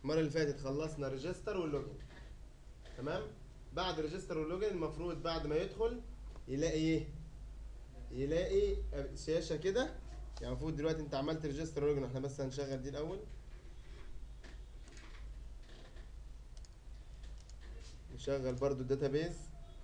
المره اللي فاتت خلصنا ريجستر واللوجن تمام بعد ريجستر واللوجن المفروض بعد ما يدخل يلاقي ايه يلاقي شاشه كده يعني المفروض دلوقتي انت عملت ريجستر واللوجن احنا بس هنشغل دي الاول نشغل برضو الداتابيز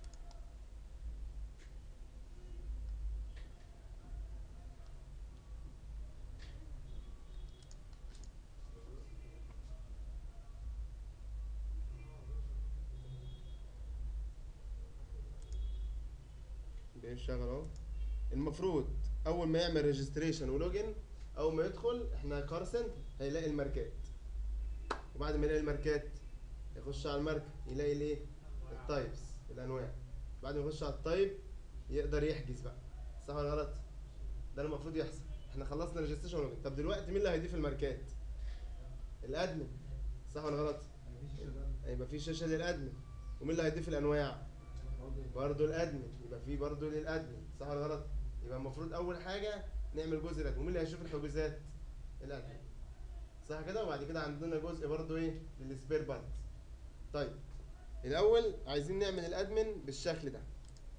بيشتغل اهو المفروض اول ما يعمل ريجستريشن ولوجن اول ما يدخل احنا كار سنتر هيلاقي الماركات وبعد ما يلاقي الماركات يخش على الماركه يلاقي الايه التايبس الانواع بعد ما يخش على التايب يقدر يحجز بقى صح ولا غلط ده اللي المفروض يحصل احنا خلصنا ريجستريشن ولوجن طب دلوقتي مين اللي هيضيف الماركات الادمن صح ولا غلط هيبقى في شاشه للادمن ومين اللي هيضيف الانواع برضه الادمن يبقى في برضه للادمن صح ولا غلط يبقى المفروض اول حاجه نعمل جزء الادمن ومين اللي هيشوف الحجوزات الادمن صح كده وبعد كده عندنا جزء برضه ايه للسبير بارت طيب الاول عايزين نعمل الادمن بالشكل ده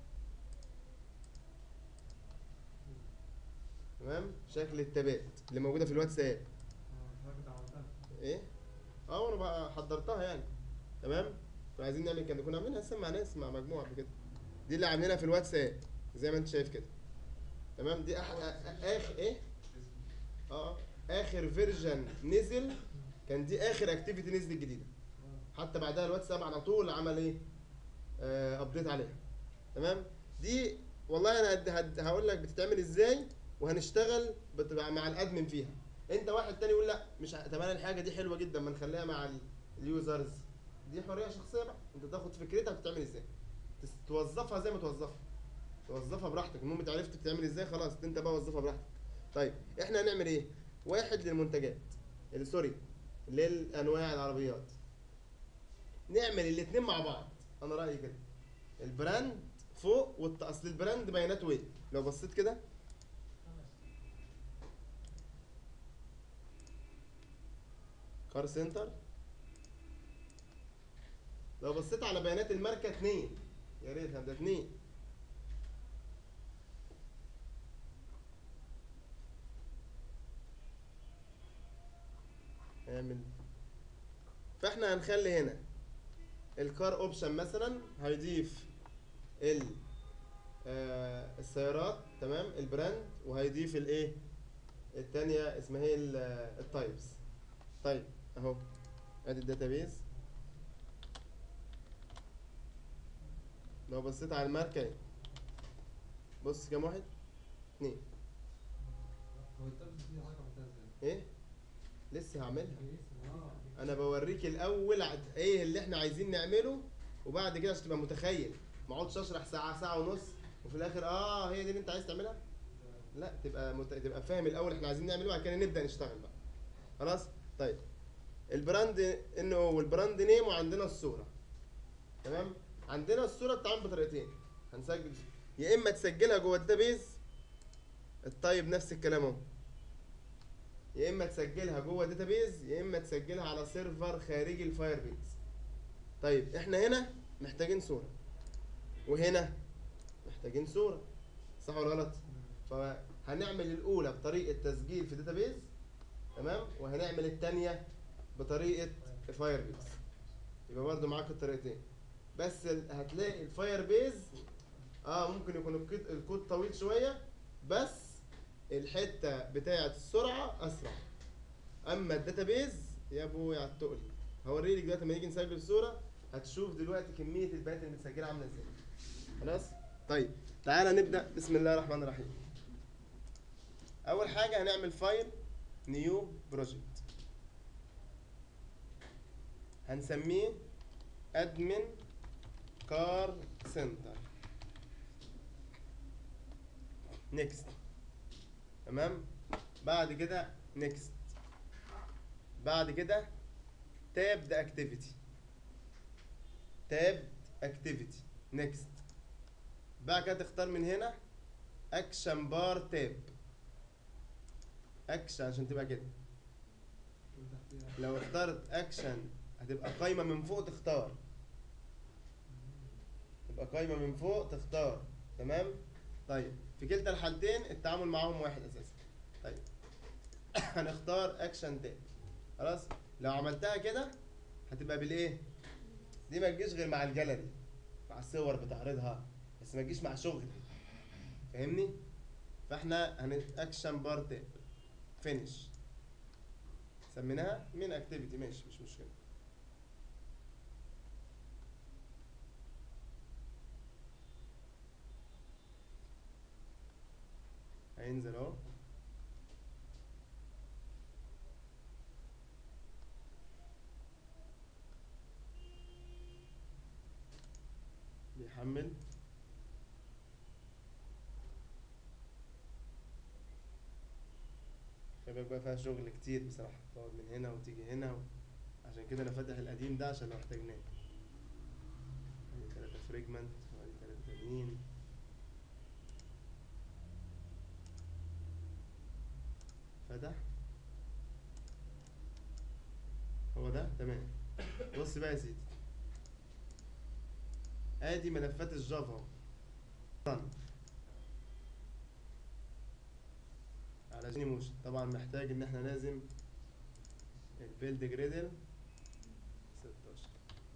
تمام شكل التابات اللي موجوده في الواتساب ايه اه وانا بقى حضرتها يعني تمام كنا عايزين نعمل كده كنا عاملينها لسه مع ناس مع مجموعه قبل كده دي اللي عاملينها في الواتساب زي ما انت شايف كده تمام دي أح... أ- اخر ايه اه اخر فيرجن نزل كان دي اخر اكتيفيتي نزلت جديده حتى بعدها الواتساب على طول عمل ايه آه ابديت عليها تمام دي والله انا هد- هد- هقول لك بتتعمل ازاي وهنشتغل بتبقى مع الادمن فيها انت واحد تاني يقول لا مش ه- طب انا الحاجه دي حلوه جدا ما نخليها مع ال- اليوزرز دي حريه شخصيه بقى انت تاخد فكرتها بتتعمل ازاي تس- توظفها زي ما توظفها توظفها براحتك المهم انت عرفت بتعمل ازاي خلاص انت بقى وظفها براحتك طيب احنا هنعمل ايه واحد للمنتجات اللي سوري للانواع العربيات نعمل الاتنين مع بعض انا رايي كده البراند فوق والت... اصل البراند بياناته ايه لو بصيت كده كار سنتر لو بصيت على بيانات الماركه اتنين يا ريت ده اتنين اعمل فاحنا هنخلي هنا الكار اوبشن مثلا هيضيف ال آه السيارات تمام البراند وهيضيف الايه التانية اسمها هي ال- التايبس طيب اهو ادي الداتابيز لو بصيت على الماركة اهي بص كام واحد اتنين هو التابلت دي حاجه ممتازه ايه لسه هعملها انا بوريك الاول عد- ايه اللي احنا عايزين نعمله وبعد كده عشان تبقى متخيل ما اقعدش اشرح ساعه ساعه ونص وفي الاخر اه هي دي اللي انت عايز تعملها لا تبقى مت... تبقى فاهم الاول احنا عايزين نعمله وبعد كده نبدا نشتغل بقى خلاص طيب البراند انه والبراند نيم وعندنا الصوره تمام عندنا الصوره بتتعمل بطريقتين هنسجل يا اما تسجلها جوه الداتابيز الطيب نفس الكلام اهو يا اما تسجلها جوه داتابيز يا اما تسجلها على سيرفر خارجي الفاير بيز طيب احنا هنا محتاجين صوره وهنا محتاجين صوره صح ولا غلط فهنعمل الاولى بطريقه تسجيل في داتابيز تمام وهنعمل الثانيه بطريقه فاير بيز يبقى برضو معاك الطريقتين بس ال- هتلاقي الفاير بيز اه ممكن يكون الكود, الكود طويل شويه بس الحته بتاعه السرعه اسرع اما الداتابيز يا ابويا على التقل هوريلك دلوقتي لما نيجي نسجل الصوره هتشوف دلوقتي كميه البيانات اللي متسجله عامله ازاي خلاص طيب تعالى نبدا بسم الله الرحمن الرحيم اول حاجه هنعمل فايل نيو بروجكت هنسميه ادمن كار سنتر نيكست تمام بعد كده نيكست بعد كده تاب ذا اكتيفيتي تاب اكتيفيتي نيكست بعد كده تختار من هنا اكشن بار تاب اكشن عشان تبقى كده لو اخترت اكشن هتبقى قايمه من فوق تختار تبقى قايمه من فوق تختار تمام طيب في كلتا الحالتين التعامل معاهم واحد اساسا طيب هنختار اكشن تاني خلاص لو عملتها كده هتبقى بالايه دي ما تجيش غير مع الجاليري مع الصور بتعرضها بس ما تجيش مع شغل فاهمني فاحنا هن اكشن بارت فينيش سميناها من اكتيفيتي ماشي مش مشكله هينزل اهو بيحمل خلي بالك بقى فيها شغل كتير بصراحة تقعد من هنا وتيجي هنا و... عشان كده انا فاتح القديم ده عشان لو احتاجناه ادي تلاتة فريجمنت وادي تلاتة تانيين فتح هو ده تمام بص بقى يا سيدي ادي ملفات الجافا اهو run. على جيني موشن طبعا محتاج ان احنا لازم البيلد جريدل 16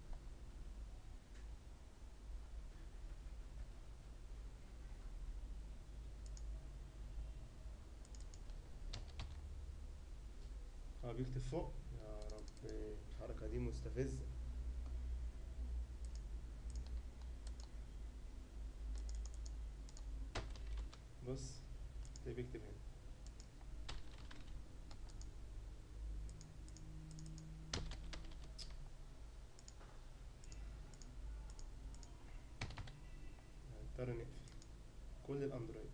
اه بيكتب فوق يا رب الحركة دي مستفزة بص تلاقيه بيكتب هنا هنضطر نقفل كل الاندرويد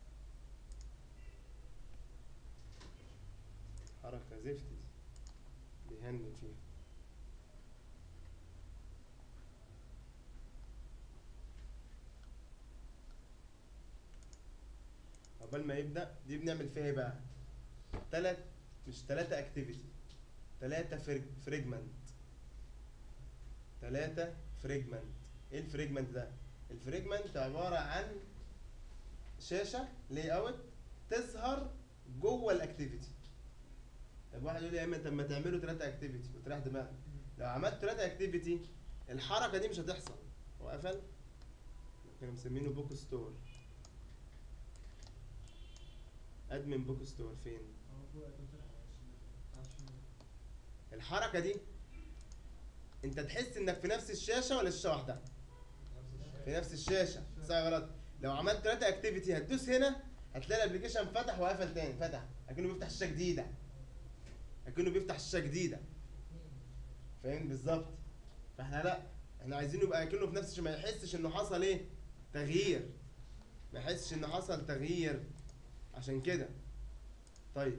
حركة زفت دي بيهني فيها قبل ما يبدأ دي بنعمل فيها ايه بقى تلات مش تلاتة اكتيفيتي تلاتة فريجمنت تلاتة فريجمنت ايه الفريجمنت ده الفريجمنت عبارة عن شاشة لاي اوت تظهر جوه الاكتيفيتي طب واحد يقول لي يا اما طب ما تعملوا ثلاثة اكتيفيتي وتريح دماغك لو عملت ثلاثة اكتيفيتي الحركة دي مش هتحصل هو قفل كانوا مسمينه بوك ستور ادمن بوك ستور فين الحركة دي انت تحس انك في نفس الشاشة ولا شاشة واحدة في نفس الشاشة صح غلط لو عملت ثلاثة اكتيفيتي هتدوس هنا هتلاقي الابلكيشن فتح وقفل تاني فتح اكنه بيفتح شاشة جديدة اكنه بيفتح شاشة جديدة فاهم بالظبط فاحنا لا احنا عايزينه يبقى اكنه في نفس الشاشة ما يحسش انه حصل ايه تغيير ما يحسش انه حصل تغيير عشان كده طيب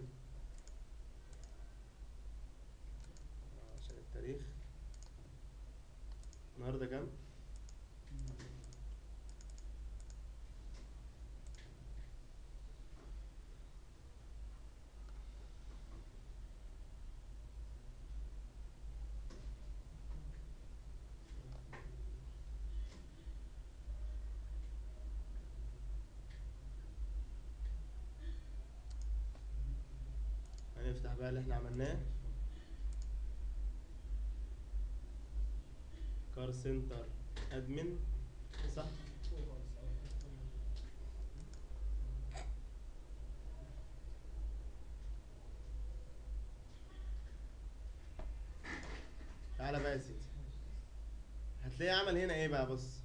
عشان التاريخ النهارده كام؟ هنفتح بقى اللي احنا عملناه كار سنتر ادمن صح تعالى بقى يا سيدي هتلاقيه عمل هنا ايه بقى بص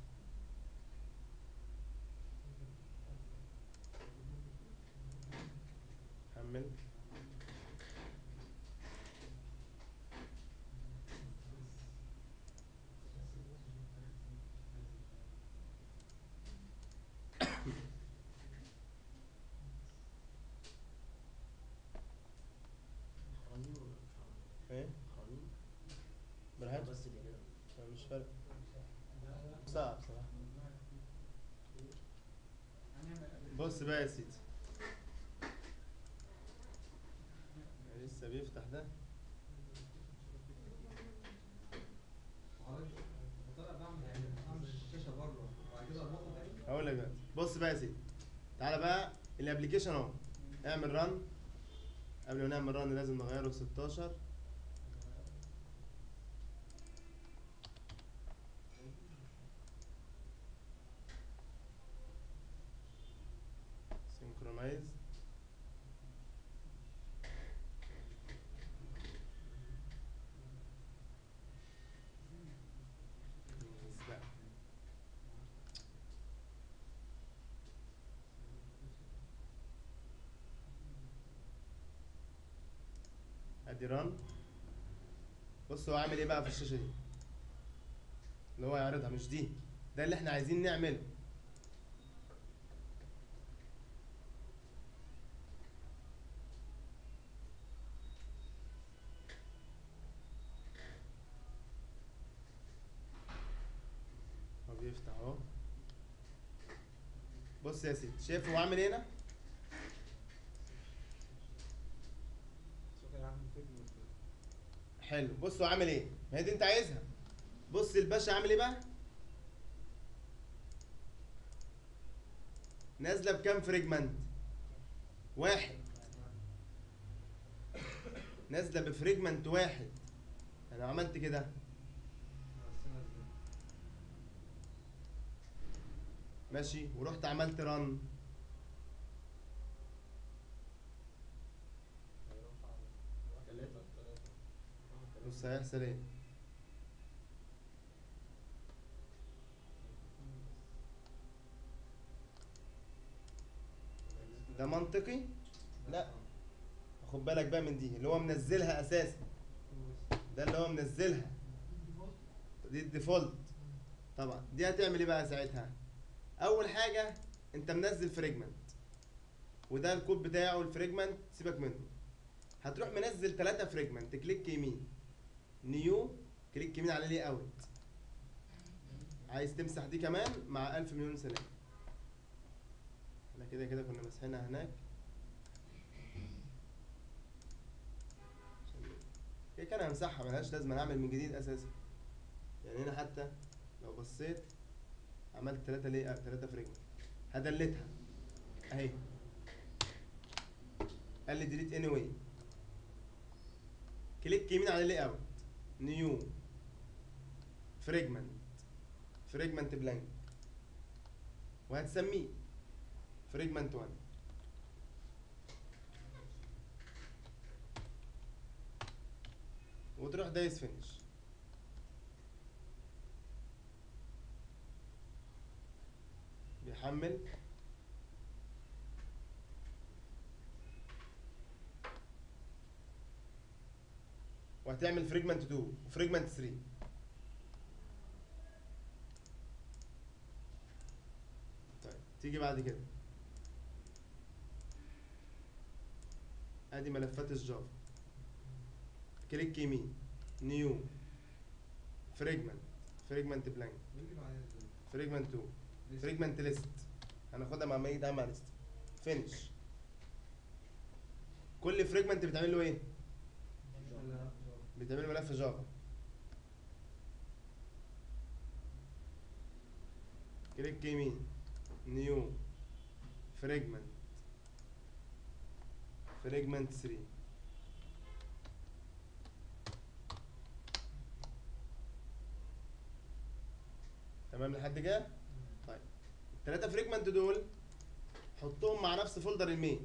حمل قانون ولا مش قانون؟ ايه قانون براحتك بس اللي كده مش فارق صعب بصراحة بص بقى يا سيدي لسه بيفتح ده بقى يا سيدي تعالى بقى الابلكيشن اهو اعمل ران قبل ما نعمل ران لازم نغيره ل 16 سينكرونايز ادي ران بص هو عامل ايه بقى في الشاشه دي اللي هو يعرضها مش دي ده اللي احنا عايزين نعمله هو بيفتح اهو بص يا سيدي شايف هو عامل ايه هنا شكرا يا عم فكرة حلو بص هو عامل ايه ما هي دي انت عايزها بص الباشا عامل ايه بقى نازله بكام فريجمنت واحد نازله بفريجمنت واحد انا عملت كده نقسمها ازاي؟ ماشي ورحت عملت رن ثلاثة بص هيحصل ايه ده منطقي لا خد بالك بقى من دي اللي هو منزلها اساسا ده اللي هو منزلها دي الديفولت طبعا دي هتعمل ايه بقى ساعتها اول حاجه انت منزل فريجمنت وده الكود بتاعه الفريجمنت سيبك منه هتروح منزل ثلاثة فريجمنت كليك يمين نيو كليك يمين على لي اوت عايز تمسح دي كمان مع ألف مليون سلام احنا كده كده كنا مسحينها هناك عشان كده كده همسحها ملهاش لازمه انا هعمل من جديد اساسا يعني هنا حتى لو بصيت عملت ثلاثة ليه ثلاثة فريجمنت هدلتها اهي قال لي ديليت اني واي كليك يمين على لي اوت نيو فريجمنت فريجمنت بلانك وهتسميه فريجمنت 1 وتروح دايس فينش بيحمل وهتعمل فريجمنت 2 وفريجمنت 3 طيب تيجي بعد كده ادي ملفات الجافا كليك يمين نيو فريجمنت فريجمنت بلانك بنجيب عليها ازاي؟ فريجمنت 2 لسه. فريجمنت ليست هناخدها مع ميت مع ليست فينش كل فريجمنت بتعمل له ايه لا، بتعمل ملف جافا كليك يمين نيو فريجمنت فريجمنت 3 تمام لحد كده طيب الثلاثه فريجمنت دول حطهم مع نفس فولدر المين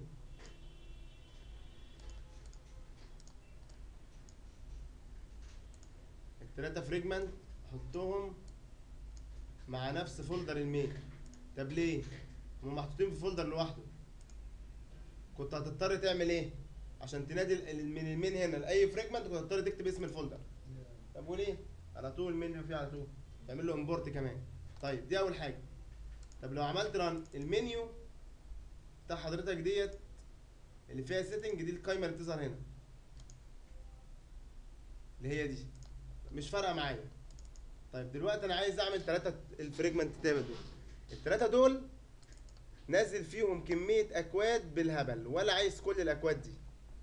التلاتة فريجمنت حطهم مع نفس فولدر المين طب ليه؟ هم محطوطين في فولدر لوحده كنت هتضطر تعمل ايه؟ عشان تنادي ال- ال- من المين هنا لاي فريجمنت كنت هتضطر تكتب اسم الفولدر طب وليه؟ على طول المنيو فيه على طول تعمل له امبورت كمان طيب دي اول حاجه طب لو عملت ران المنيو بتاع حضرتك ديت اللي فيها سيتنج دي القايمه اللي بتظهر هنا اللي هي دي مش فارقه معايا طيب دلوقتي انا عايز اعمل ثلاثه الفريجمنت تابه دول الثلاثه دول نازل فيهم كميه اكواد بالهبل ولا عايز كل الاكواد دي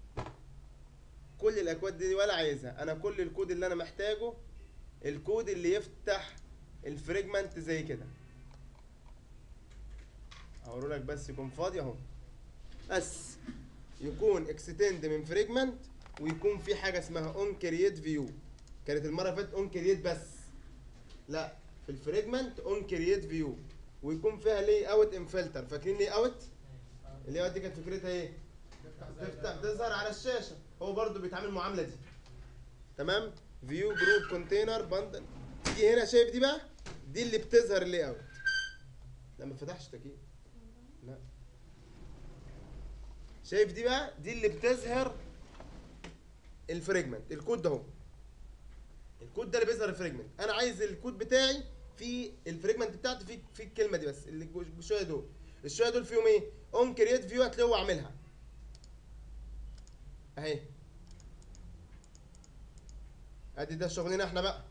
كل الاكواد دي ولا عايزها انا كل الكود اللي انا محتاجه الكود اللي يفتح الفريجمنت زي كده هقول لك بس يكون فاضي اهو بس يكون اكستند من فريجمنت ويكون في حاجه اسمها اون كرييت فيو كانت المره اللي فاتت اون كرييت بس لا في الفريجمنت اون كرييت فيو ويكون فيها لي اوت ان فلتر فاكرين لي اوت اللي اوت دي كانت فكرتها ايه تفتح تظهر على الشاشه هو برضو بيتعامل المعامله دي تمام فيو جروب كونتينر بندل تيجي هنا شايف دي بقى دي اللي بتظهر اللي اوت لا ما فتحش تكييف لا شايف دي بقى دي اللي بتظهر الفريجمنت الكود ده اهو الكود ده اللي بيظهر الفريجمنت انا عايز الكود بتاعي في الفريجمنت بتاعتي في في الكلمه دي بس اللي جو- شويه دول الشويه دول فيهم ايه اون كرييت فيو هتلاقيه هو عاملها اهي ادي ده شغلنا احنا بقى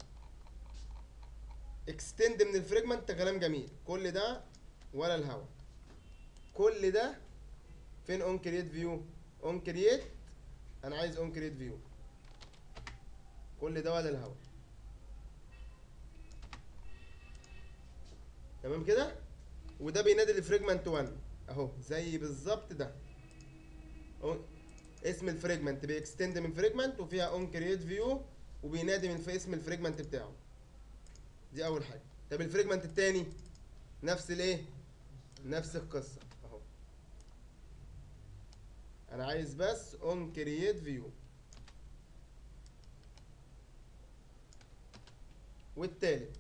اكستند من الفريجمنت كلام جميل كل ده ولا الهوا كل ده فين اون كرييت فيو اون كرييت انا عايز اون كرييت فيو كل ده ولا الهوا تمام كده وده بينادي الفريجمنت 1 اهو زي بالظبط ده أهو اسم الفريجمنت بيكستند من فريجمنت وفيها اون كرييت فيو وبينادي من في اسم الفريجمنت بتاعه دي اول حاجه طب الفريجمنت التاني نفس الايه نفس القصه اهو انا عايز بس اون كرييت فيو والتالت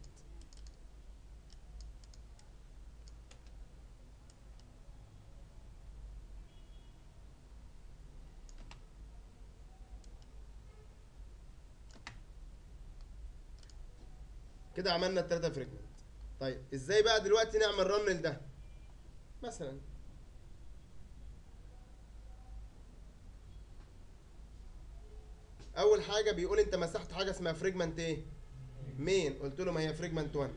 كده عملنا التلاتة فريجمنت طيب ازاي بقى دلوقتي نعمل رن لده مثلا اول حاجه بيقول انت مسحت حاجه اسمها فريجمنت ايه مين قلت له ما هي فريجمنت 1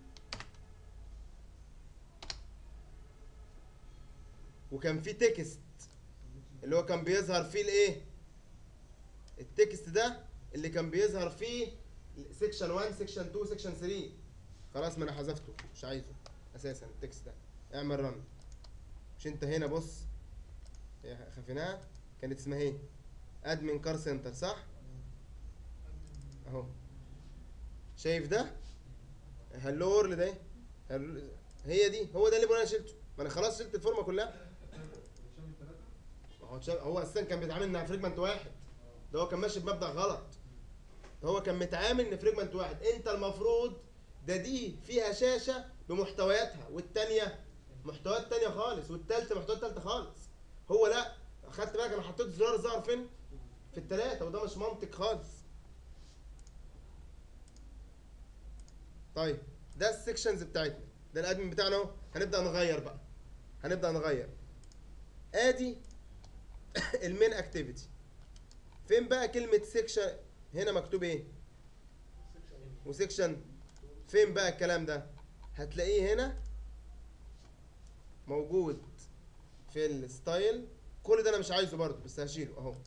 وكان في تكست اللي هو كان بيظهر فيه الايه التكست ده اللي كان بيظهر فيه سيكشن 1 سيكشن 2 سيكشن 3 خلاص ما انا حذفته مش عايزه اساسا التكست ده اعمل رن مش انت هنا بص هي خفيناها كانت اسمها ايه ادمن كار سنتر صح اهو شايف ده هلو وورلد ده هلو- هي دي هو ده اللي بقول انا شلته ما انا خلاص شلت الفورمه كلها بتشوف التلاتة؟ ما هو شا- هو اساسا كان بيتعامل مع فريجمنت واحد ده هو كان ماشي بمبدا غلط ده هو كان متعامل ان فريجمنت واحد انت المفروض ده دي فيها شاشه بمحتوياتها والتانيه محتويات تانية خالص والتالتة محتويات تالتة خالص هو لا خدت بالك انا حطيت زرار ظهر فين في التلاتة وده مش منطق خالص طيب ده السكشنز بتاعتنا ده الادمن بتاعنا اهو هنبدا نغير بقى هنبدا نغير ادي المين اكتيفيتي فين بقى كلمه سيكشن هنا مكتوب ايه وسيكشن فين بقى الكلام ده هتلاقيه هنا موجود في الستايل كل ده انا مش عايزه برضه بس هشيله اهو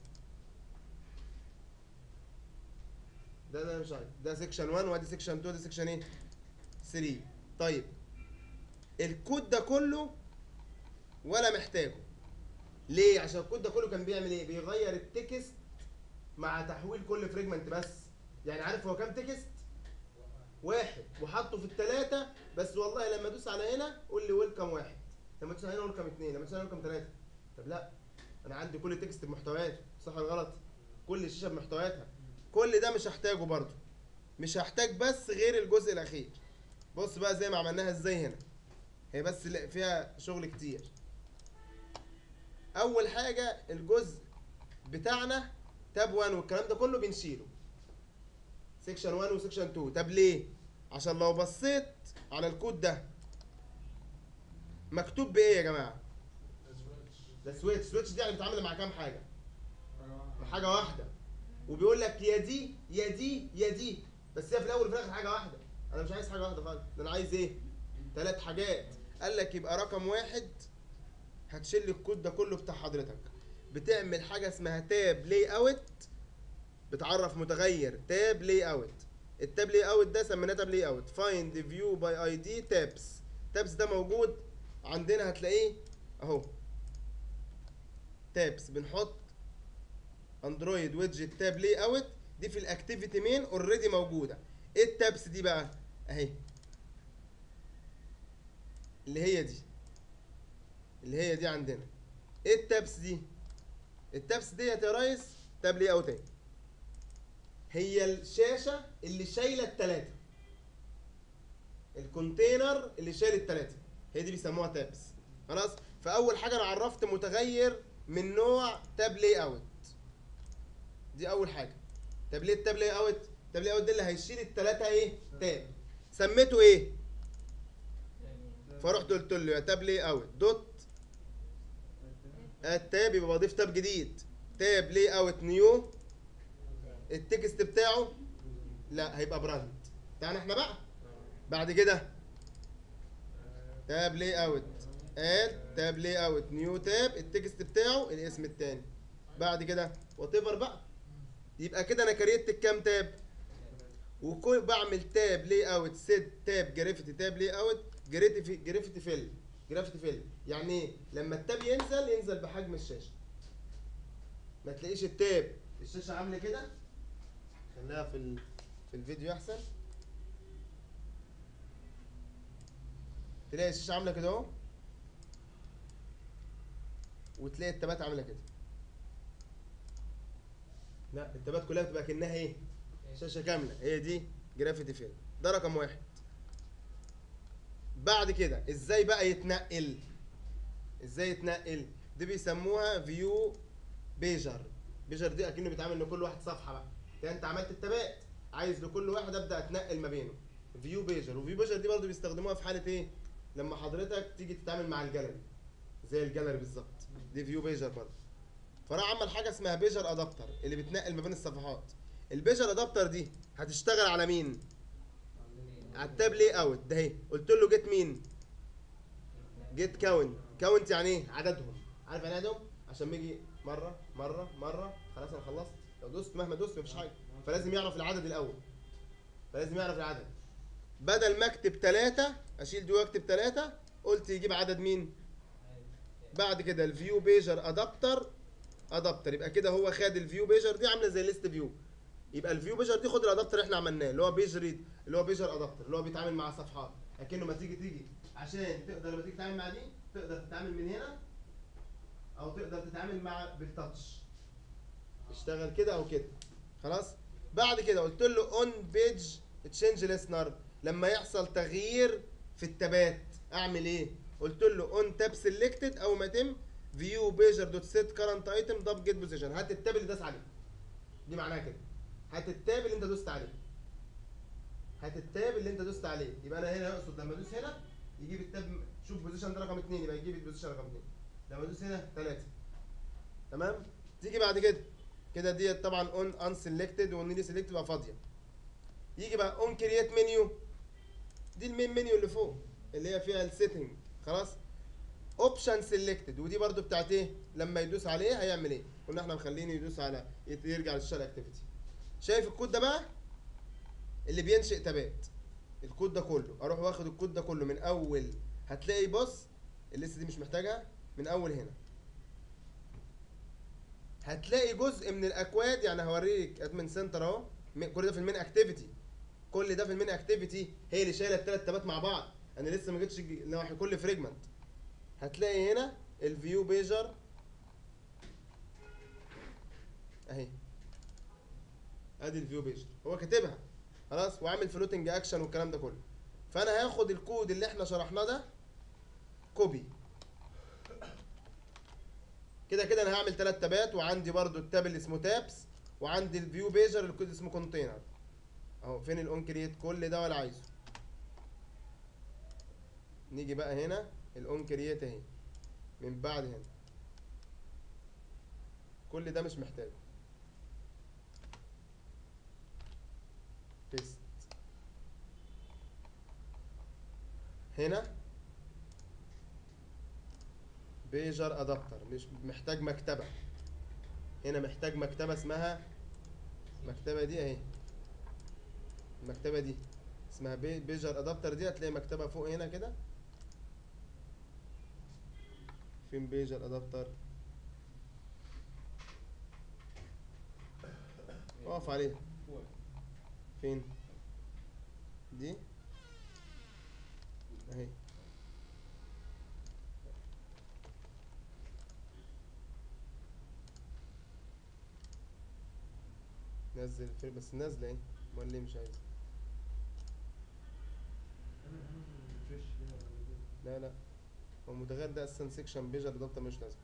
ده ده انا مش عايزه ده سيكشن 1 وادي سيكشن 2 ده سيكشن ايه 3 طيب الكود ده كله ولا محتاجه ليه عشان الكود ده كله كان بيعمل ايه بيغير التكست مع تحويل كل فريجمنت بس يعني عارف هو كام تكست واحد وحطه في التلاتة بس والله لما ادوس على هنا قول لي ويلكم واحد لما ادوس على هنا ويلكم اتنين لما ادوس على هنا ويلكم تلاتة طب لا انا عندي كل تكست بمحتوياته صح ولا غلط كل شاشه بمحتوياتها كل ده مش هحتاجه برضه مش هحتاج بس غير الجزء الاخير بص بقى زي ما عملناها ازاي هنا هي بس لا- فيها شغل كتير اول حاجه الجزء بتاعنا تاب 1 والكلام ده كله بنشيله سيكشن 1 وسيكشن 2 طب ليه عشان لو بصيت على الكود ده مكتوب بايه يا جماعه ده سويتش سويتش دي يعني بتتعامل مع كام حاجه مع حاجه واحده وبيقول لك يا دي يا دي يا دي بس هي في الاول وفي الاخر حاجه واحده انا مش عايز حاجه واحده خالص ده انا عايز ايه ثلاث حاجات قال لك يبقى رقم واحد هتشيل الكود ده كله بتاع حضرتك بتعمل حاجه اسمها تاب لاي اوت بتعرف متغير تاب لاي اوت التاب لاي اوت ده سميناه تاب لاي اوت فايند فيو باي اي دي تابس تابس ده موجود عندنا هتلاقيه اهو تابس بنحط اندرويد ويدجت تاب لي اوت دي في الاكتيفيتي مين اوريدي موجوده ايه التابس دي بقى اهي اللي هي دي اللي هي دي عندنا ايه التابس دي التابس ديت يا ريس تاب لي اوت اهي هي الشاشه اللي شايله التلاته الكونتينر اللي شايل التلاته هي دي بيسموها تابس خلاص فاول حاجه انا عرفت متغير من نوع تاب لي اوت دي اول حاجه طب ليه التاب لي اوت التاب لي اوت ده اللي هيشيل التلاته ايه تاب سميته ايه فرحت قلت له يا تاب لي اوت دوت التاب يبقى بضيف تاب جديد تاب لي اوت نيو التكست بتاعه لا هيبقى براند تعالى احنا بقى بعد كده تاب لي اوت اد تاب لي اوت نيو تاب التكست بتاعه الاسم التاني بعد كده وات ايفر بقى يبقى كده انا كريت الكام تاب وكل بعمل تاب لي اوت سيت تاب جرافيتي تاب لي اوت جرافيتي جرافيتي فيل جرافيتي فيل يعني ايه لما التاب ينزل ينزل بحجم الشاشه ما تلاقيش التاب الشاشه عامله كده خليها في ال... في الفيديو احسن تلاقي الشاشه عامله كده اهو وتلاقي التابات عامله كده لا التابات كلها بتبقى كانها ايه شاشه كامله هي دي جرافيتي فيل ده رقم واحد بعد كده ازاي بقى يتنقل ازاي يتنقل دي بيسموها فيو بيجر بيجر دي اكنه بيتعامل لكل واحد صفحه بقى يعني انت عملت التابات عايز لكل واحد ابدا اتنقل ما بينه فيو بيجر وفيو بيجر دي برضو بيستخدموها في حاله ايه لما حضرتك تيجي تتعامل مع الجاليري زي الجاليري بالظبط دي فيو بيجر برضو فراح عمل حاجه اسمها بيجر ادابتر اللي بتنقل ما بين الصفحات البيجر ادابتر دي هتشتغل على مين على التاب لي اوت ده اهي قلت له جيت مين جيت كاونت كاونت يعني ايه عددهم عارف يعني إيه عددهم عشان ما يجي مره مره مره خلاص انا خلصت لو دوست مهما دوست مفيش حاجه فلازم يعرف العدد الاول فلازم يعرف العدد بدل ما اكتب ثلاثة اشيل دي واكتب ثلاثة قلت يجيب عدد مين بعد كده الفيو بيجر ادابتر ادابتر يبقى كده هو خد الفيو بيجر دي عامله زي ليست فيو يبقى الفيو بيجر دي خد الادابتر اللي احنا عملناه اللي هو بيج ريد اللي هو بيجر ادابتر اللي هو بيتعامل مع صفحات اكنه ما تيجي تيجي عشان تقدر لما تيجي تتعامل مع دي تقدر تتعامل من هنا او تقدر تتعامل مع بالتاتش اشتغل كده او كده خلاص بعد كده قلت له اون بيج تشينج ليسنر لما يحصل تغيير في التابات اعمل ايه قلت له اون تاب سيلكتد او ما يتم فيو بيجر دوت سيت كرنت ايتم دب جيت بوزيشن هات التاب اللي داس عليه دي معناها كده هات التاب اللي انت دوست عليه هات التاب اللي انت دوست عليه يبقى انا هنا اقصد لما ادوس هنا يجيب التاب شوف بوزيشن ده رقم 2 يبقى يجيب البوزيشن رقم 2 لما ادوس هنا 3 تمام تيجي بعد كده كده ديت طبعا اون ان سيلكتد والنيلي سيلكت تبقى فاضيه يجي بقى اون كرييت منيو دي المين منيو اللي فوق اللي هي فيها السيتنج خلاص اوبشن سيلكتد ودي برضو بتاعت ايه لما يدوس عليه هيعمل ايه قلنا احنا مخلينه يدوس على يت- يرجع للشال اكتيفيتي شايف الكود ده بقى اللي بينشئ تابات الكود ده كله اروح واخد الكود ده كله من اول هتلاقي بص الليست دي مش محتاجها من اول هنا هتلاقي جزء من الاكواد يعني هوريك ادمن سنتر اهو م- كل ده في المين اكتيفيتي كل ده في المين اكتيفيتي هي اللي شايله الثلاث تابات مع بعض انا لسه ما جيتش ج- نواحي كل فريجمنت هتلاقي هنا الفيو بيجر اهي ادي الفيو بيجر هو كاتبها خلاص وعامل فلوتنج اكشن والكلام ده كله فانا هاخد الكود اللي احنا شرحناه ده كوبي كده كده انا هعمل ثلاث تابات وعندي برضو التاب اللي اسمه تابس وعندي الفيو بيجر الكود اسمه كونتينر اهو فين الاون كرييت كل ده ولا عايزه نيجي بقى هنا الاون كرييت اهي من بعد هنا كل ده مش محتاجه بيست هنا بيجر ادابتر مش محتاج مكتبه هنا محتاج مكتبه اسمها المكتبه دي اهي المكتبه دي اسمها بي- بيجر ادابتر دي هتلاقي مكتبه فوق هنا كده فين بيجر ادابتر اقف عليه فوق فين دي اهي نزل الفيلم بس نازله اهي امال ليه مش عايز انا انا فريش كده ولا كده لا لا هو المتغير ده اساسا سيكشن بيجر ادابتر مش لازم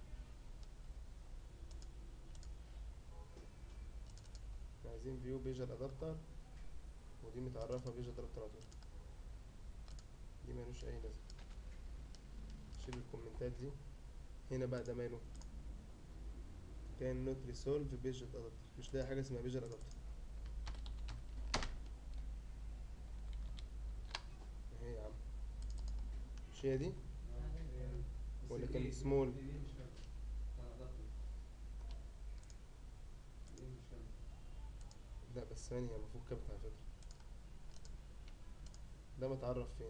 إحنا عايزين فيو بيجر ادابتر ودي متعرفه بيجر ادابتر على طول دي ملوش اي لازمه شيل الكومنتات دي هنا بقى ده ماله كان نوت ريسولف بيجر ادابتر مش لاقي حاجه اسمها بيجر ادابتر اهي يا عم مش هي دي بس ولا دي- كان دي- small؟ دي- دي مش كاملة. انا ضغط دي مش كاملة. لا بس ثانية هي المفروض كابت على فكرة ده متعرف فين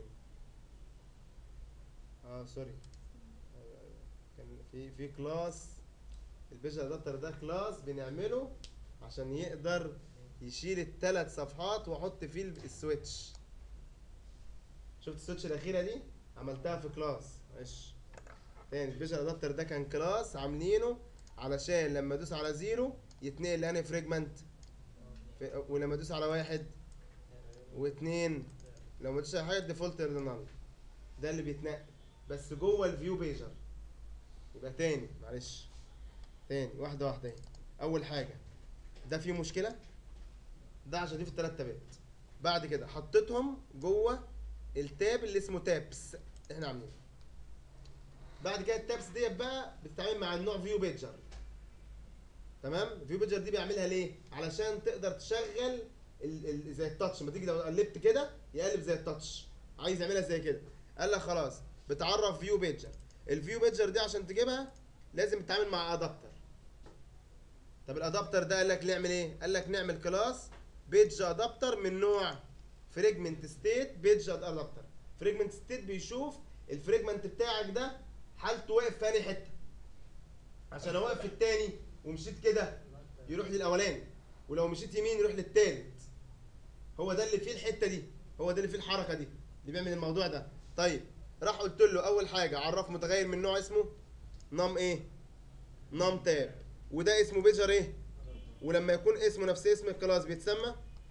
اه سوري أيوة أيوة. كان في في كلاس البيج ادابتر ده كلاس بنعمله عشان يقدر يشيل الثلاث صفحات واحط فيه ال- السويتش شفت السويتش الاخيره دي عملتها في كلاس معلش تاني البيج ادابتر ده كان كلاس عاملينه علشان لما ادوس على زيرو يتنقل لاني فريجمنت في- ولما ادوس على واحد واثنين لو ما ادوس على حاجه الديفولت نال ده اللي بيتنقل بس جوه الفيو بيجر يبقى تاني معلش تاني واحده واحده اهي اول حاجه ده فيه مشكله ده عشان اضيف الثلاث تابات بعد كده حطيتهم جوه التاب اللي اسمه تابس احنا عاملينه بعد كده التابس ديت بقى بتتعامل مع النوع فيو بيجر تمام فيو بيجر دي بيعملها ليه علشان تقدر تشغل ال ال زي التاتش لما تيجي لو قلبت كده يقلب زي التاتش عايز يعملها زي كده قال لك خلاص بتعرف فيو بيجر الفيو بيجر دي عشان تجيبها لازم تتعامل مع ادابتر طب الادابتر ده قال لك نعمل ايه قال لك نعمل كلاس بيج ادابتر من نوع فريجمنت ستيت بيج ادابتر فريجمنت ستيت بيشوف الفريجمنت بتاعك ده حالته واقف في انهي حته عشان لو واقف في التاني ومشيت كده يروح للاولاني ولو مشيت يمين يروح للتالت هو ده اللي فيه الحته دي هو ده اللي فيه الحركه دي اللي بيعمل الموضوع ده طيب راح قلت له اول حاجه عرف متغير من نوع اسمه نم ايه نم تاب وده اسمه بيجر ايه ولما يكون اسمه نفس اسم الكلاس بيتسمى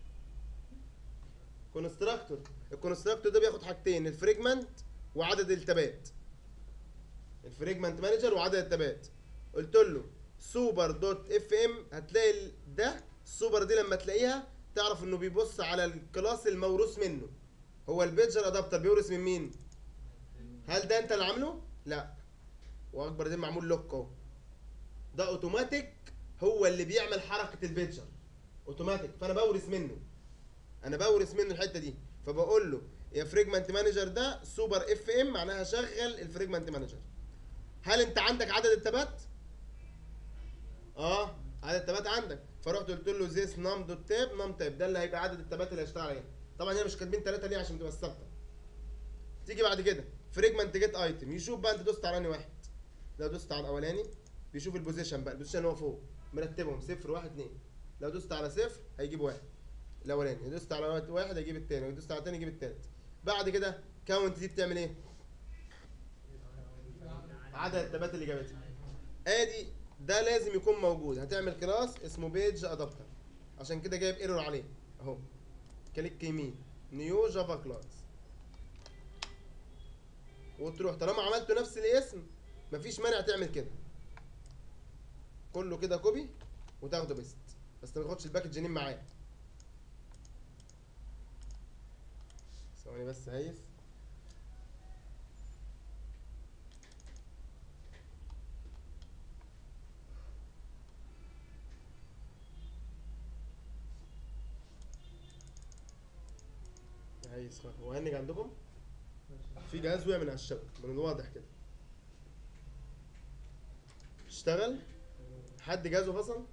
كونستراكتور الكونستراكتور ده بياخد حاجتين الفريجمنت وعدد التابات الفريجمنت مانجر وعدد التابات قلت له سوبر دوت اف ام هتلاقي ال- ده السوبر دي لما تلاقيها تعرف انه بيبص على الكلاس الموروث منه هو البيجر ادابتر بيورث من مين هل ده انت اللي عامله لا واكبر دي معمول لوك اهو ده اوتوماتيك هو اللي بيعمل حركه البيجر اوتوماتيك فانا بورث منه انا بورث منه الحته دي فبقول له يا فريجمنت مانجر ده سوبر اف ام معناها شغل الفريجمنت مانجر هل انت عندك عدد التابات اه عدد التابات عندك فرحت قلت له زيس نام دوت تاب نام تاب ده اللي هيبقى عدد التابات اللي هيشتغل عليها طبعا هنا مش كاتبين ثلاثه ليه عشان تبقى ثابته تيجي بعد كده فريجمنت جيت ايتم يشوف بقى انت دوست على انهي واحد لو دوست على الاولاني بيشوف البوزيشن بقى البوزيشن اللي هو فوق مرتبهم صفر واحد اتنين لو دوست على صفر هيجيب واحد الاولاني دوست على واحد- واحد هيجيب التاني ودوست على التاني يجيب التالت بعد كده كاونت دي بتعمل ايه عدد التابات اللي جابتها ادي ده لازم يكون موجود هتعمل كلاس اسمه بيج ادابتر عشان كده جايب ايرور عليه اهو كليك يمين نيو جافا كلاس وتروح طالما عملته نفس الاسم مفيش مانع تعمل كده كله كده كوبي وتاخده بيست بس ما تاخدش الباكج نيم معاه ثواني بس هيس هيس خلاص. هو هنج عندكم في جهاز وقع من على الشبكه من الواضح كده اشتغل حد جهازه فصل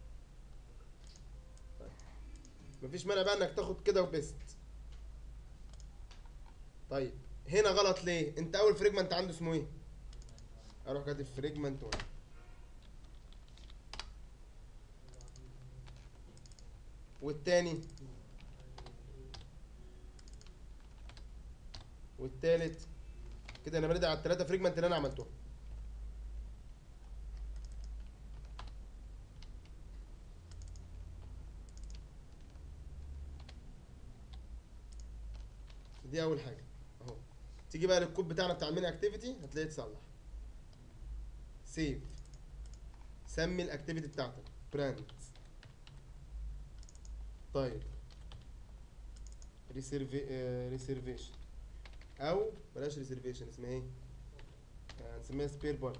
طيب. مفيش مانع بقى انك تاخد كده وبيست طيب هنا غلط ليه انت اول فريجمنت عنده اسمه ايه اروح كاتب فريجمنت 1 والتاني والتالت كده انا بنادي على التلاتة فريجمنت اللي انا عملتهم دي اول حاجه اهو تيجي بقى للكود بتاعنا بتاع المين اكتيفيتي هتلاقيه اتصلح سيف سمي الاكتيفيتي بتاعتك براند طيب ريسيرفيشن او بلاش ريسيرفيشن اسمها ايه آه، هنسميها سبير بارت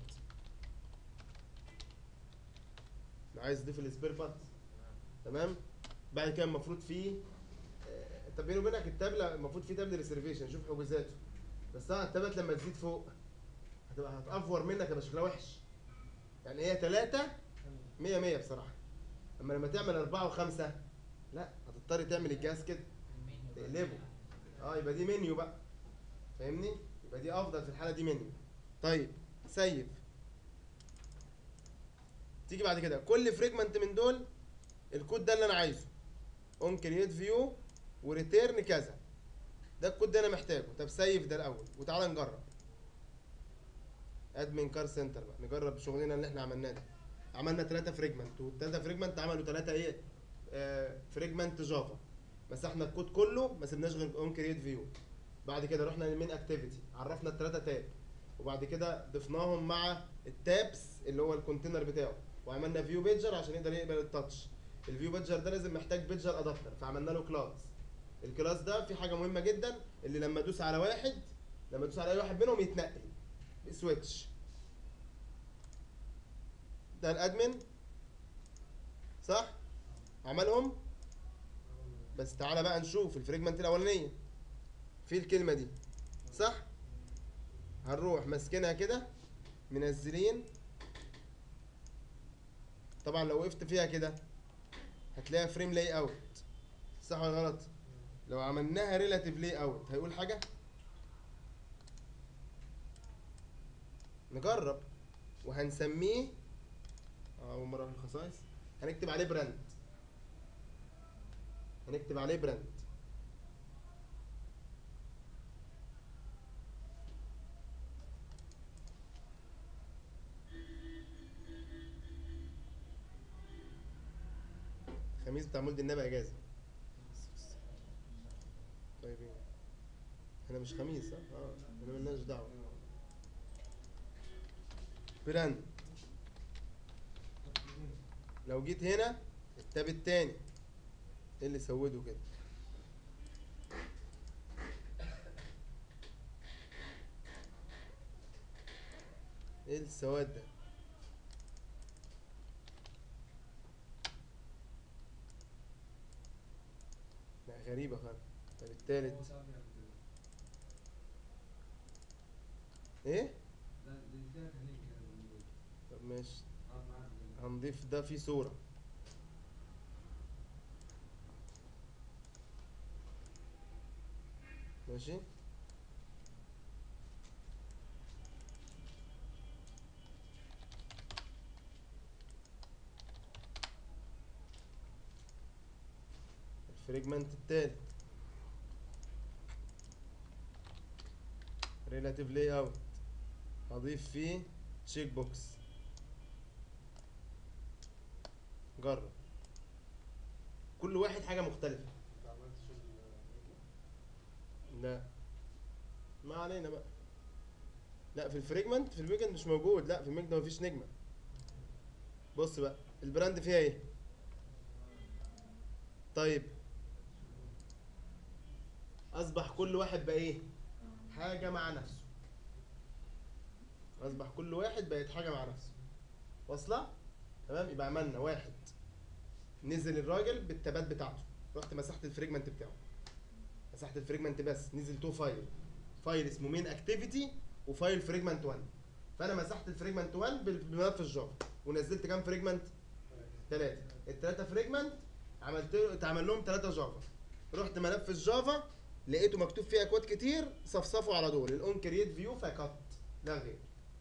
لو عايز تضيف السبير بارت تمام بعد كده المفروض فيه آه، طب بيني وبينك التابلة المفروض فيه تابلة ريسيرفيشن شوف حجوزاته بس طبعا التابلت لما تزيد فوق هتبقى هتأفور منك هيبقى شكلها وحش يعني هي تلاتة مية مية بصراحة اما لما تعمل أربعة وخمسة لا هتضطر تعمل الجهاز كده تقلبه اه يبقى دي منيو بقى فاهمني يبقى دي افضل في الحاله دي منيو طيب سيف تيجي بعد كده كل فريجمنت من دول الكود ده اللي انا عايزه اون كرييت فيو وريتيرن كذا ده الكود ده انا محتاجه طب سيف ده الاول وتعالى نجرب ادمن كار سنتر بقى نجرب شغلنا اللي احنا عملناه ده عملنا ثلاثة فريجمنت والثلاثة فريجمنت عملوا ثلاثة ايه آه فريجمنت جافا مسحنا الكود كله ما سيبناش غير اون كرييت فيو بعد كده رحنا للمين اكتيفيتي عرفنا الثلاثه تاب وبعد كده ضفناهم مع التابس اللي هو الكونتينر بتاعه وعملنا فيو بيجر عشان يقدر يقبل التاتش الفيو بيجر ده لازم محتاج بيجر ادابتر فعملنا له كلاس الكلاس ده في حاجه مهمه جدا اللي لما ادوس على واحد لما ادوس على اي واحد منهم يتنقل سويتش ده الادمن صح عملهم بس تعالى بقى نشوف الفريجمنت الاولانيه في الكلمه دي صح هنروح ماسكينها كده منزلين طبعا لو وقفت فيها كده هتلاقيها فريم لاي اوت صح ولا غلط لو عملناها ريلاتيف لاي اوت هيقول حاجه نجرب وهنسميه اه اول مره في الخصائص هنكتب عليه براند هنكتب عليه براند الخميس بتاع مولد النبي اجازه طيب ايه احنا مش خميس ها؟ اه احنا ملناش دعوه براند لو جيت هنا التاب التاني ايه اللي سوده كده ايه السواد ده لا غريبة خالص طب التالت هو صعب يعمل كده. ايه لا دي فيها تهنيج كده من دول. طب ماشي قعد معانا كده. هنضيف ده فيه صورة ماشي الفريجمنت التالت ريلاتيف لاي اوت هضيف فيه تشيك بوكس جرب كل واحد حاجة مختلفة انت عملتش ال- لا ما علينا بقى لا في الفريجمنت في الويكند مش موجود لا في الميجد مفيش نجمة بص بقى البراند فيها ايه طيب اصبح كل واحد بقى ايه حاجة مع نفسه اصبح كل واحد بقت حاجة مع نفسه واصلة تمام يبقى عملنا واحد نزل الراجل بالتابات بتاعته رحت مسحت الفريجمنت بتاعه مسحت الفريجمنت بس نزل تو فايل فايل اسمه مين اكتيفيتي وفايل فريجمنت 1 فانا مسحت الفريجمنت 1 بال- بملف الجافا ونزلت كام فريجمنت ثلاثه الثلاثه فريجمنت عملت له اتعمل لهم ثلاثه جافا رحت ملف الجافا لقيته مكتوب فيه اكواد كتير صفصفوا على دول الاون كرييت فيو فكت لا غير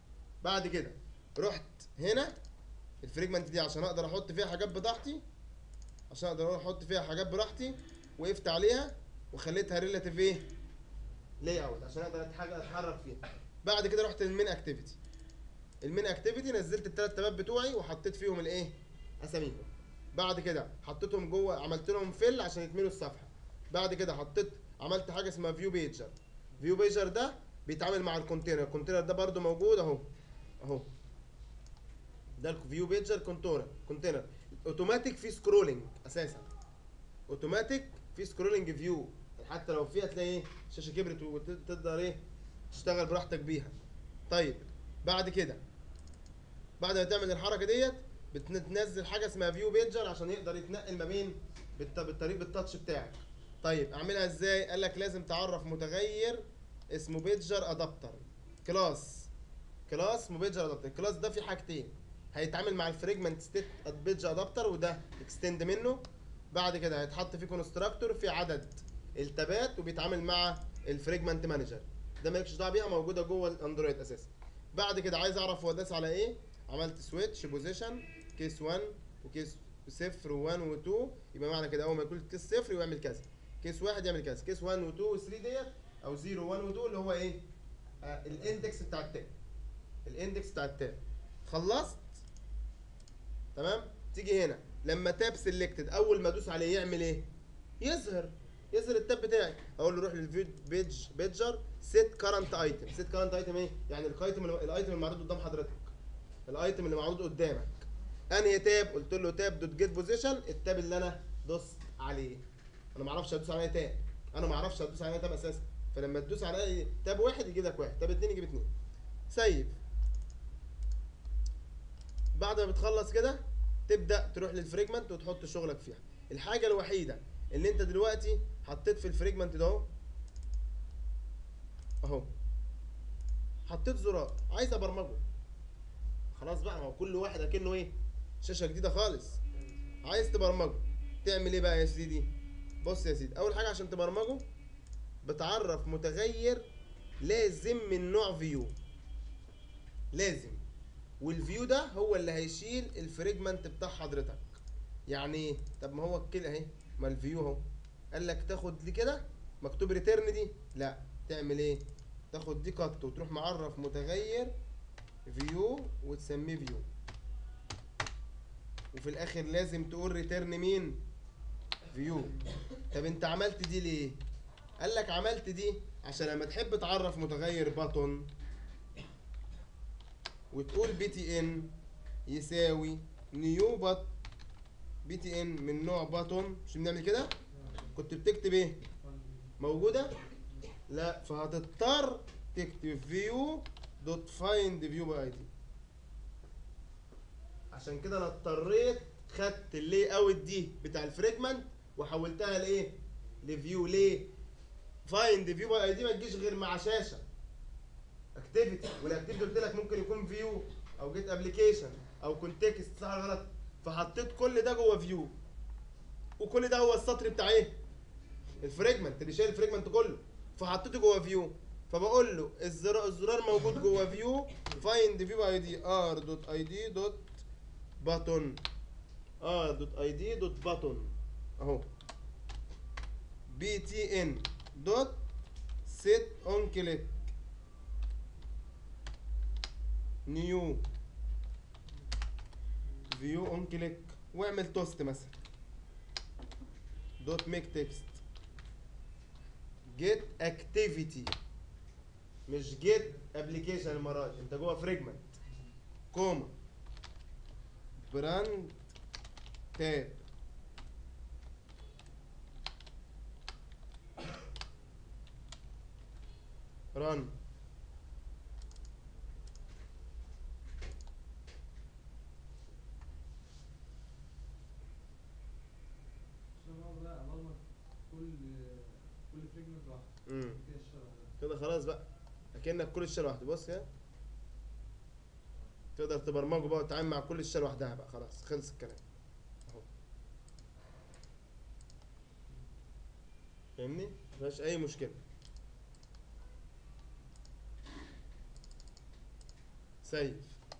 بعد كده رحت هنا الفريجمنت دي عشان اقدر احط فيها حاجات بتاعتي عشان اقدر احط فيها حاجات براحتي وقفت عليها وخليتها ريلاتيف ايه لاي اوت عشان اقدر أتحرك- اتحرك فيها بعد كده رحت للمين اكتيفيتي المين اكتيفيتي نزلت الثلاث تابات بتوعي وحطيت فيهم الايه اساميهم بعد كده حطيتهم جوه عملت لهم فيل عشان يتملوا الصفحه بعد كده حطيت عملت حاجه اسمها فيو بيجر فيو بيجر ده بيتعامل مع الكونتينر الكونتينر ده برده موجود اهو اهو ده الفيو بيجر كونتينر كونتينر اوتوماتيك في سكرولنج اساسا اوتوماتيك في سكرولنج فيو حتى لو فيها تلاقي ايه الشاشه كبرت وتقدر ايه تشتغل براحتك بيها طيب بعد كده بعد ما تعمل الحركه ديت بتنزل حاجه اسمها فيو بيجر عشان يقدر يتنقل ما بين بالت- بالطريق بالتاتش بتاعك طيب اعملها ازاي قال لك لازم تعرف متغير اسمه بيجر ادابتر كلاس كلاس اسمه بيجر ادابتر الكلاس ده فيه حاجتين هيتعامل مع الفريجمنت ستيت بيج ادابتر وده اكستند منه بعد كده هيتحط فيه كونستراكتور في عدد التابات وبيتعامل مع الفريجمنت مانجر ده مالكش دعوه بيها موجوده جوه الاندرويد اساسا بعد كده عايز اعرف هو داس على ايه عملت سويتش بوزيشن كيس 1 وكيس 0 و1 و2 يبقى معنى كده اول ما يكون كيس 0 يعمل كذا كيس 1 يعمل كذا كيس 1 و2 و3 ديت او 0 و1 و2 اللي هو ايه آه الاندكس بتاع التاب الاندكس بتاع التاب خلصت تمام تيجي هنا لما تاب سيلكتد اول ما ادوس عليه يعمل ايه يظهر يظهر التاب بتاعي اقول له روح للفيو بيج بيجر سيت كارنت ايتم سيت كارنت ايتم ايه يعني الايتم الايتم المعروض قدام حضرتك الايتم اللي معروض قدامك انهي تاب قلت له تاب دوت جيت بوزيشن التاب اللي انا دوست عليه انا ما اعرفش ادوس على تاب انا ما اعرفش ادوس على تاب اساسا فلما تدوس على اي تاب واحد يجيب لك واحد تاب اتنين يجيب اتنين سيف بعد ما بتخلص كده تبدا تروح للفريجمنت وتحط شغلك فيها الحاجه الوحيده اللي انت دلوقتي حطيت في الفريجمنت ده اهو اهو حطيت زرار عايز ابرمجه خلاص بقى هو كل واحد اكنه ايه شاشه جديده خالص عايز تبرمجه تعمل ايه بقى يا سيدي بص يا سيدي اول حاجه عشان تبرمجه بتعرف متغير لازم من نوع فيو لازم والفيو ده هو اللي هيشيل الفريجمنت بتاع حضرتك يعني ايه طب ما هو كده اهي ما الفيو اهو قال لك تاخد دي كده مكتوب ريتيرن دي لا تعمل ايه تاخد دي كت وتروح معرف متغير فيو وتسميه فيو وفي الاخر لازم تقول ريتيرن مين فيو طب انت عملت دي ليه قال لك عملت دي عشان لما تحب تعرف متغير باتون وتقول بي تي ان يساوي نيو بات بي تي ان من نوع باتون مش بنعمل كده كنت بتكتب ايه موجوده لا فهتضطر تكتب فيو دوت فايند فيو باي دي عشان كده انا اضطريت خدت اللي اوت دي بتاع الفريجمنت وحولتها لايه لفيو ليه فايند فيو باي اي دي ما تجيش غير مع شاشه اكتيفيتي والاكتيفيتي قلت لك ممكن يكون فيو او جيت ابلكيشن او كونتكست صح ولا غلط فحطيت كل ده جوه فيو وكل ده هو السطر بتاع ايه الفريجمنت اللي شايل الفريجمنت كله فحطيته جوه فيو فبقول له الزرار الزرار موجود جوه فيو فايند فيو اي دي ار دوت اي دي دوت باتون ار دوت اي دي دوت باتون اهو بي تي ان دوت سيت اون كليك نيو فيو اون كليك واعمل توست مثلا دوت ميك تكست جيت اكتيفيتي مش جيت ابلكيشن المره دي انت جوه فريجمنت كوما براند تاب رن عشان هو بقى ابرمج كل كل فريجمنت لوحده امم كده الشرح ده كده خلاص بقى اكنك كل الشيء لوحده بص كده تقدر تبرمجه بقى وتتعامل مع كل الشيء لوحدها بقى خلاص خلص الكلام اهو فاهمني مفيهاش اي مشكله سيف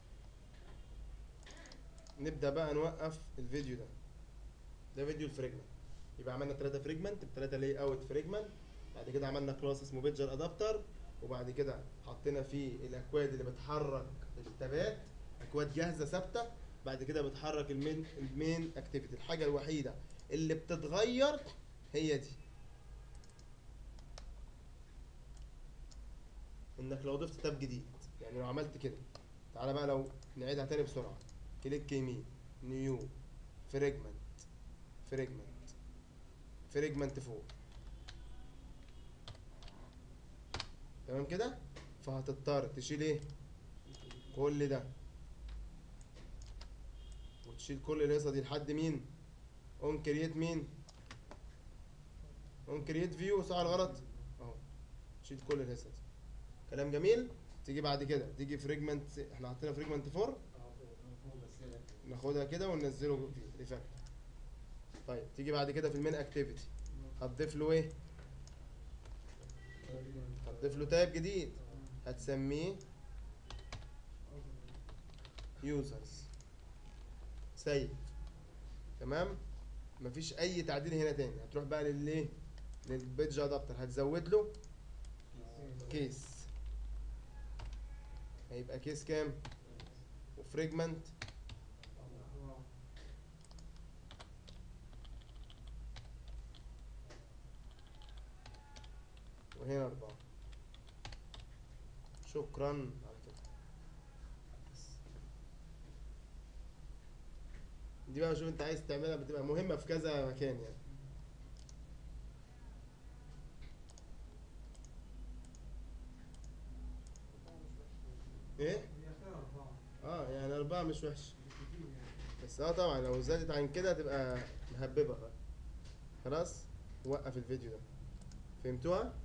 نبدا بقى نوقف الفيديو ده ده فيديو الفريجمنت يبقى عملنا ثلاثة فريجمنت بثلاثة لاي اوت فريجمنت بعد كده عملنا كلاس اسمه بيدجر ادابتر وبعد كده حطينا فيه الاكواد اللي بتحرك التابات اكواد جاهزه ثابته بعد كده بتحرك المين المين اكتيفيتي الحاجه الوحيده اللي بتتغير هي دي انك لو ضفت تاب جديد يعني لو عملت كده تعالى بقى لو نعيدها تاني بسرعه كليك يمين نيو فريجمنت فريجمنت فريجمنت فوق تمام كده فهتضطر تشيل ايه كل ده وتشيل كل الهيصه دي لحد مين اون كرييت مين اون كرييت فيو صح ولا غلط اهو تشيل كل الهيصه دي كلام جميل تيجي بعد كده تيجي فريجمنت احنا حطينا فريجمنت 4 ناخدها كده وننزله فيه ريفاكت طيب تيجي بعد كده في المين اكتيفيتي هتضيف له ايه هتضيف له تايب جديد هتسميه يوزرز سيف تمام مفيش اي تعديل هنا تاني هتروح بقى للايه للبيدج ادابتر هتزود له كيس هيبقى كيس كام وفريجمنت وهنا أربعة شكرا على كده بس. دي بقى شوف انت عايز تعملها بتبقى مهمة في كذا مكان يعني ايه؟ هي اخرها اربعه اه يعني أربعة مش وحش مش كتير يعني بس اه طبعا لو زادت عن كده تبقى مهببة بقى خلاص وقف الفيديو ده فهمتوها؟